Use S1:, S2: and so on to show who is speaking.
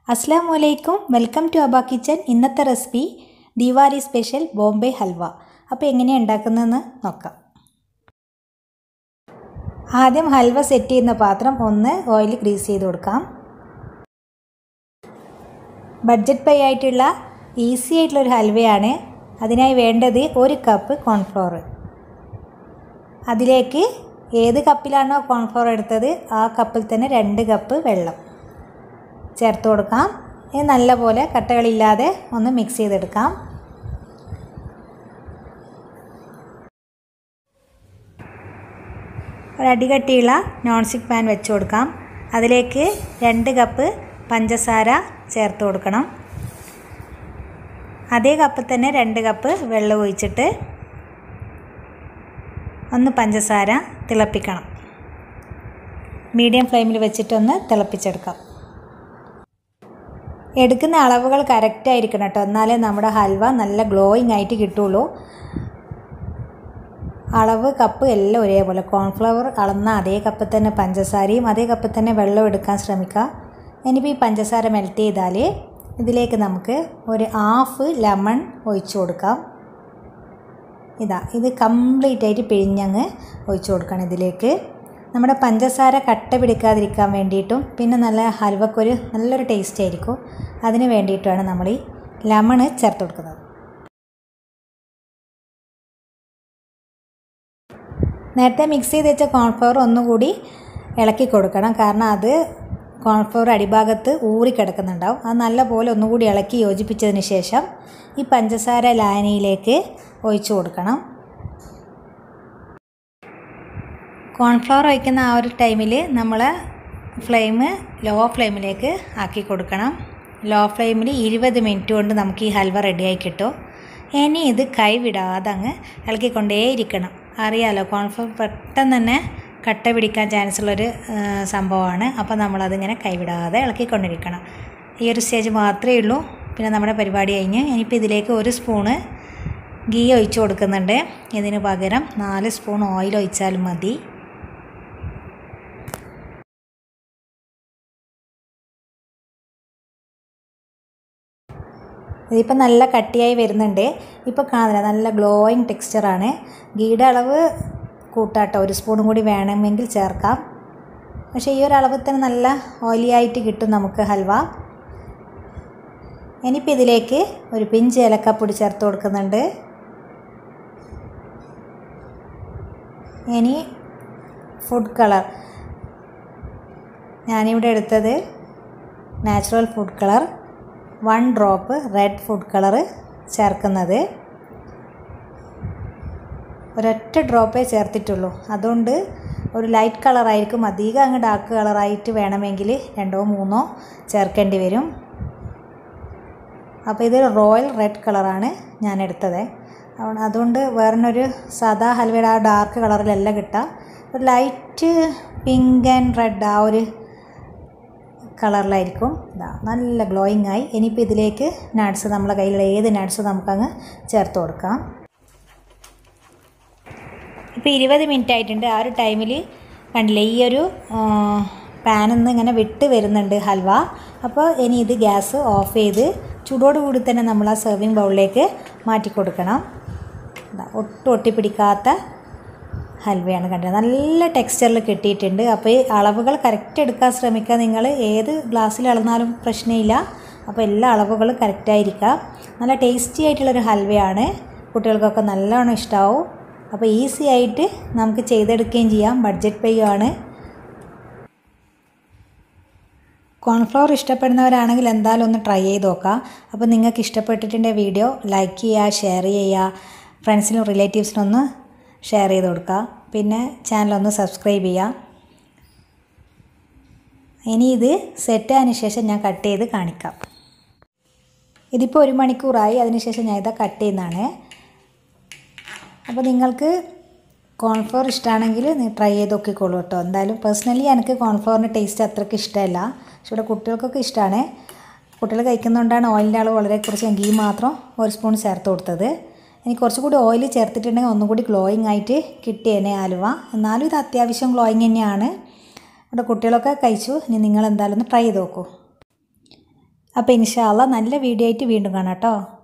S1: അസ്സാം വലൈക്കും welcome to Aba kitchen ഇന്നത്തെ റെസിപ്പി ദിവാലി സ്പെഷ്യൽ ബോംബെ ഹൽവ അപ്പോൾ എങ്ങനെയാണ് ഉണ്ടാക്കുന്നതെന്ന് നോക്കാം ആദ്യം ഹൽവ സെറ്റ് ചെയ്യുന്ന പാത്രം ഒന്ന് ഓയിൽ ഗ്രീസ് ചെയ്ത് കൊടുക്കാം ബഡ്ജറ്റ് പേ ആയിട്ടുള്ള ഈസി ആയിട്ടുള്ളൊരു ഹൽവയാണ് അതിനായി വേണ്ടത് ഒരു കപ്പ് കോൺഫ്ലോർ അതിലേക്ക് ഏത് കപ്പിലാണോ കോൺഫ്ലോർ എടുത്തത് ആ കപ്പിൽ തന്നെ രണ്ട് കപ്പ് വെള്ളം ചേർത്ത് കൊടുക്കാം ഇത് നല്ലപോലെ കട്ടകളില്ലാതെ ഒന്ന് മിക്സ് ചെയ്തെടുക്കാം ഒരടികട്ടിയുള്ള നോൺ സ്റ്റിക്ക് പാൻ വെച്ച് കൊടുക്കാം അതിലേക്ക് രണ്ട് കപ്പ് പഞ്ചസാര ചേർത്ത് കൊടുക്കണം അതേ കപ്പിൽ തന്നെ രണ്ട് കപ്പ് വെള്ളം ഒഴിച്ചിട്ട് ഒന്ന് പഞ്ചസാര തിളപ്പിക്കണം മീഡിയം ഫ്ലെയിമിൽ വെച്ചിട്ടൊന്ന് തിളപ്പിച്ചെടുക്കാം എടുക്കുന്ന അളവുകൾ കറക്റ്റ് ആയിരിക്കണം കേട്ടോ എന്നാലേ നമ്മുടെ ഹൽവ നല്ല ഗ്ലോയിങ് ആയിട്ട് കിട്ടുള്ളൂ അളവ് കപ്പ് എല്ലാം ഒരേപോലെ കോൺഫ്ലവർ അളന്ന അതേ കപ്പിൽ തന്നെ പഞ്ചസാരയും അതേ കപ്പിൽ തന്നെ വെള്ളം എടുക്കാൻ ശ്രമിക്കുക ഇനിയിപ്പോൾ ഈ പഞ്ചസാര മെൽറ്റ് ചെയ്താൽ ഇതിലേക്ക് നമുക്ക് ഒരു ഹാഫ് ലെമൺ ഒഴിച്ചു കൊടുക്കാം ഇതാ ഇത് കംപ്ലീറ്റ് ആയിട്ട് പിഴിഞ്ഞങ്ങ് ഒഴിച്ചു കൊടുക്കണം ഇതിലേക്ക് നമ്മുടെ പഞ്ചസാര കട്ട പിടിക്കാതിരിക്കാൻ വേണ്ടിയിട്ടും പിന്നെ നല്ല ഹൽവക്കൊരു നല്ലൊരു ടേസ്റ്റ് ആയിരിക്കും അതിന് വേണ്ടിയിട്ടുമാണ് നമ്മൾ ഈ ലെമണ് ചേർത്ത് കൊടുക്കുന്നത് നേരത്തെ മിക്സ് ചെയ്ത് വെച്ച കോൺഫ്ലവർ ഒന്നുകൂടി ഇളക്കി കൊടുക്കണം കാരണം അത് കോൺഫ്ലവർ അടിഭാഗത്ത് ഊറിക്കിടക്കുന്നുണ്ടാവും അത് നല്ലപോലെ ഒന്നുകൂടി ഇളക്കി യോജിപ്പിച്ചതിന് ശേഷം ഈ പഞ്ചസാര ലായനിയിലേക്ക് ഒഴിച്ചു കൊടുക്കണം കോൺഫ്ലവർ ഒഴിക്കുന്ന ആ ഒരു ടൈമിൽ നമ്മൾ ഫ്ലെയിം ലോ ഫ്ലെയിമിലേക്ക് ആക്കി കൊടുക്കണം ലോ ഫ്ലെയിമിൽ ഇരുപത് മിനിറ്റ് കൊണ്ട് നമുക്ക് ഈ ഹൽവ റെഡിയായി കിട്ടും ഇനി ഇത് കൈ വിടാതെ അങ്ങ് ഇളക്കിക്കൊണ്ടേയിരിക്കണം അറിയാലോ കോൺഫ്ലവർ പെട്ടെന്ന് തന്നെ കട്ട പിടിക്കാൻ ചാൻസ് ഉള്ളൊരു സംഭവമാണ് അപ്പോൾ നമ്മളതിങ്ങനെ കൈവിടാതെ ഇളക്കിക്കൊണ്ടിരിക്കണം ഈ ഒരു സ്റ്റേജ് മാത്രമേ ഉള്ളൂ പിന്നെ നമ്മുടെ പരിപാടി കഴിഞ്ഞ് ഇനിയിപ്പോൾ ഇതിലേക്ക് ഒരു സ്പൂണ് ഗീ ഒഴിച്ച് കൊടുക്കുന്നുണ്ട് ഇതിന് പകരം നാല് സ്പൂൺ ഓയിൽ ഒഴിച്ചാലും മതി ഇതിപ്പോൾ നല്ല കട്ടിയായി വരുന്നുണ്ട് ഇപ്പോൾ കാണുന്നില്ല നല്ല ഗ്ലോയിങ് ടെക്സ്ചറാണ് ഗീയുടെ അളവ് കൂട്ടാട്ടോ ഒരു സ്പൂണും കൂടി വേണമെങ്കിൽ ചേർക്കാം പക്ഷേ ഈ ഒരു അളവിൽ തന്നെ നല്ല ഓയിലി ആയിട്ട് കിട്ടും നമുക്ക് ഹൽവ ഇനിയിപ്പോൾ ഇതിലേക്ക് ഒരു പിഞ്ച് ഏലക്കപ്പൊടി ചേർത്ത് കൊടുക്കുന്നുണ്ട് ഇനി ഫുഡ് കളർ ഞാനിവിടെ എടുത്തത് natural food colour one drop red food colour ചേർക്കുന്നത് ഒരൊറ്റ ഡ്രോപ്പേ ചേർത്തിട്ടുള്ളൂ അതുകൊണ്ട് ഒരു ലൈറ്റ് കളറായിരിക്കും അധികം അങ്ങ് ഡാർക്ക് കളറായിട്ട് വേണമെങ്കിൽ രണ്ടോ മൂന്നോ ചേർക്കേണ്ടി വരും അപ്പോൾ ഇത് റോയൽ റെഡ് കളറാണ് ഞാൻ എടുത്തത് അതുകൊണ്ട് വേറൊരു സാധാ ഹൽവയുടെ ആ ഡാർക്ക് കളറിലല്ല കിട്ടുക ഒരു ലൈറ്റ് പിങ്ക് ആൻഡ് റെഡ് ആ ഒരു കളറിലായിരിക്കും ഇതാ നല്ല ഗ്ലോയിങ് ആയി ഇനിയിപ്പോൾ ഇതിലേക്ക് നട്ട്സ് നമ്മളെ കയ്യിലുള്ള ഏത് നട്ട്സ് നമുക്കങ്ങ് ചേർത്ത് കൊടുക്കാം ഇപ്പോൾ ഇരുപത് മിനിറ്റ് ആയിട്ടുണ്ട് ആ ഒരു ടൈമിൽ കണ്ടില്ലേ ഈ ഒരു പാനിൽ നിന്ന് ഇങ്ങനെ വിട്ട് വരുന്നുണ്ട് ഹൽവ അപ്പോൾ ഇനി ഇത് ഗ്യാസ് ഓഫ് ചെയ്ത് ചൂടോട് കൂടി തന്നെ നമ്മൾ ആ സെർവിങ് ബൗളിലേക്ക് മാറ്റി കൊടുക്കണം ഒട്ടും ഒട്ടിപ്പിടിക്കാത്ത ഹൽവയാണ് കണ്ടത് നല്ല ടെക്സ്ചറിൽ കിട്ടിയിട്ടുണ്ട് അപ്പോൾ ഈ അളവുകൾ കറക്റ്റ് എടുക്കാൻ ശ്രമിക്കുക നിങ്ങൾ ഏത് ഗ്ലാസ്സിൽ അളന്നാലും പ്രശ്നമില്ല അപ്പോൾ എല്ലാ അളവുകളും കറക്റ്റായിരിക്കുക നല്ല ടേസ്റ്റി ആയിട്ടുള്ളൊരു ഹൽവയാണ് കുട്ടികൾക്കൊക്കെ നല്ലോണം ഇഷ്ടമാവും അപ്പോൾ ഈസി ആയിട്ട് നമുക്ക് ചെയ്തെടുക്കുകയും ചെയ്യാം ബഡ്ജറ്റ് പേ ആണ് കോൺഫ്ലവർ ഇഷ്ടപ്പെടുന്നവരാണെങ്കിൽ എന്തായാലും ഒന്ന് ട്രൈ ചെയ്ത് നോക്കാം അപ്പോൾ നിങ്ങൾക്ക് ഇഷ്ടപ്പെട്ടിട്ടുണ്ടെങ്കിൽ വീഡിയോ ലൈക്ക് ചെയ്യുക ഷെയർ ചെയ്യുക ഫ്രണ്ട്സിനും റിലേറ്റീവ്സിനും ഒന്ന് ഷെയർ ചെയ്ത് കൊടുക്കുക പിന്നെ ചാനലൊന്ന് സബ്സ്ക്രൈബ് ചെയ്യുക ഇനി ഇത് സെറ്റായതിന് ശേഷം ഞാൻ കട്ട് ചെയ്ത് കാണിക്കാം ഇതിപ്പോൾ ഒരു മണിക്കൂറായി അതിനുശേഷം ഞാൻ ഇതാ കട്ട് ചെയ്യുന്നതാണ് അപ്പോൾ നിങ്ങൾക്ക് കോൺഫ്ലോർ ഇഷ്ടമാണെങ്കിൽ ട്രൈ ചെയ്ത് നോക്കിക്കോളൂ കേട്ടോ എന്തായാലും പേഴ്സണലി എനിക്ക് കോൺഫ്ലോറിൻ്റെ ടേസ്റ്റ് അത്രയ്ക്ക് ഇഷ്ടമല്ല പക്ഷെ ഇവിടെ കുട്ടികൾക്കൊക്കെ ഇഷ്ടമാണ് കുട്ടികൾ കഴിക്കുന്നതുകൊണ്ടാണ് ഓയിലിൻ്റെ അളവ് വളരെ കുറച്ച് ഗീ മാത്രം ഒരു സ്പൂൺ ചേർത്ത് കൊടുത്തത് ഇനി കുറച്ചുകൂടി ഓയിൽ ചേർത്തിട്ടുണ്ടെങ്കിൽ ഒന്നുകൂടി ഗ്ലോയിങ് ആയിട്ട് കിട്ടിയേനെ ആലുവ എന്നാലും ഇത് അത്യാവശ്യം ഗ്ലോയിങ് തന്നെയാണ് ഇവിടെ കുട്ടികളൊക്കെ കഴിച്ചു ഇനി നിങ്ങൾ എന്തായാലും ഒന്ന് ട്രൈ ചെയ്ത് നോക്കൂ അപ്പോൾ ഇൻഷാല്ല നല്ല വീഡിയോ ആയിട്ട് വീണ്ടും കാണാം കേട്ടോ